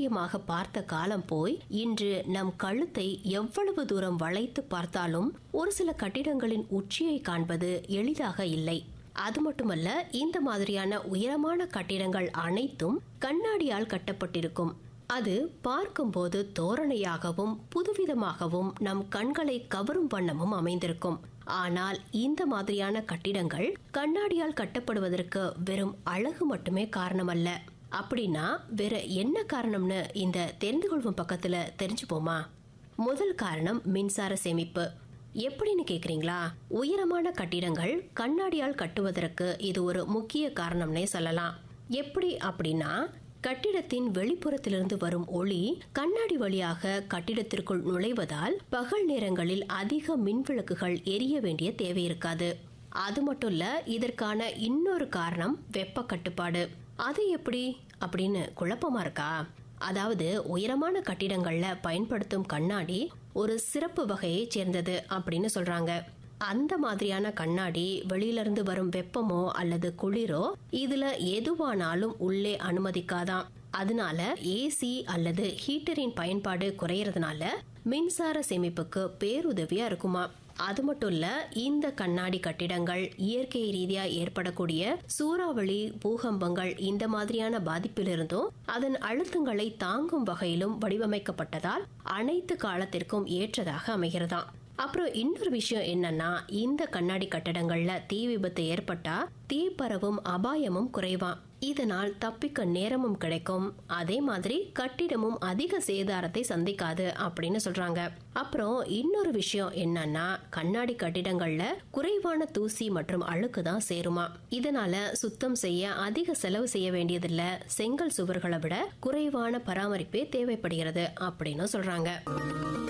சாத்தியமாக பார்த்த காலம் போய் இன்று நம் கழுத்தை எவ்வளவு தூரம் வளைத்து பார்த்தாலும் ஒரு சில கட்டிடங்களின் உச்சியை காண்பது எளிதாக இல்லை அது மட்டுமல்ல இந்த மாதிரியான உயரமான கட்டிடங்கள் அனைத்தும் கண்ணாடியால் கட்டப்பட்டிருக்கும் அது பார்க்கும்போது தோரணையாகவும் புதுவிதமாகவும் நம் கண்களை கவரும் வண்ணமும் அமைந்திருக்கும் ஆனால் இந்த மாதிரியான கட்டிடங்கள் கண்ணாடியால் கட்டப்படுவதற்கு வெறும் அழகு மட்டுமே காரணமல்ல அப்படின்னா வேற என்ன காரணம்னு இந்த தெரிந்து கொள்வோம் பக்கத்துல தெரிஞ்சுப்போமா முதல் காரணம் மின்சார சேமிப்பு எப்படின்னு கேக்குறீங்களா உயரமான கட்டிடங்கள் கண்ணாடியால் கட்டுவதற்கு இது ஒரு முக்கிய காரணம்னே சொல்லலாம் எப்படி அப்படின்னா கட்டிடத்தின் வெளிப்புறத்திலிருந்து வரும் ஒளி கண்ணாடி வழியாக கட்டிடத்திற்குள் நுழைவதால் பகல் நேரங்களில் அதிக மின் விளக்குகள் எரிய வேண்டிய தேவை இருக்காது அது மட்டும் இல்ல இதற்கான இன்னொரு காரணம் வெப்ப கட்டுப்பாடு அது எப்படி அப்படின்னு குழப்பமா இருக்கா அதாவது உயரமான கட்டிடங்கள்ல பயன்படுத்தும் கண்ணாடி ஒரு சிறப்பு வகையைச் சேர்ந்தது அப்படின்னு சொல்றாங்க அந்த மாதிரியான கண்ணாடி வெளியிலிருந்து வரும் வெப்பமோ அல்லது குளிரோ இதுல எதுவானாலும் உள்ளே அனுமதிக்காதாம் அதனால ஏசி அல்லது ஹீட்டரின் பயன்பாடு குறையறதுனால மின்சார சேமிப்புக்கு பேருதவியா இருக்குமா அது மட்டும் இல்ல இந்த கண்ணாடி கட்டிடங்கள் இயற்கை ரீதியா ஏற்படக்கூடிய சூறாவளி பூகம்பங்கள் இந்த மாதிரியான பாதிப்பிலிருந்தும் அதன் அழுத்தங்களை தாங்கும் வகையிலும் வடிவமைக்கப்பட்டதால் அனைத்து காலத்திற்கும் ஏற்றதாக அமைகிறதாம் அப்புறம் இன்னொரு விஷயம் என்னன்னா இந்த கண்ணாடி கட்டடங்கள்ல தீ விபத்து ஏற்பட்டா தீ பரவும் அபாயமும் குறைவாம் இதனால் தப்பிக்க நேரமும் கிடைக்கும் அதே மாதிரி கட்டிடமும் அதிக சேதாரத்தை சந்திக்காது அப்படின்னு சொல்றாங்க அப்புறம் இன்னொரு விஷயம் என்னன்னா கண்ணாடி கட்டிடங்கள்ல குறைவான தூசி மற்றும் அழுக்கு தான் சேருமா இதனால சுத்தம் செய்ய அதிக செலவு செய்ய வேண்டியதில்ல செங்கல் சுவர்களை விட குறைவான பராமரிப்பே தேவைப்படுகிறது அப்படின்னு சொல்றாங்க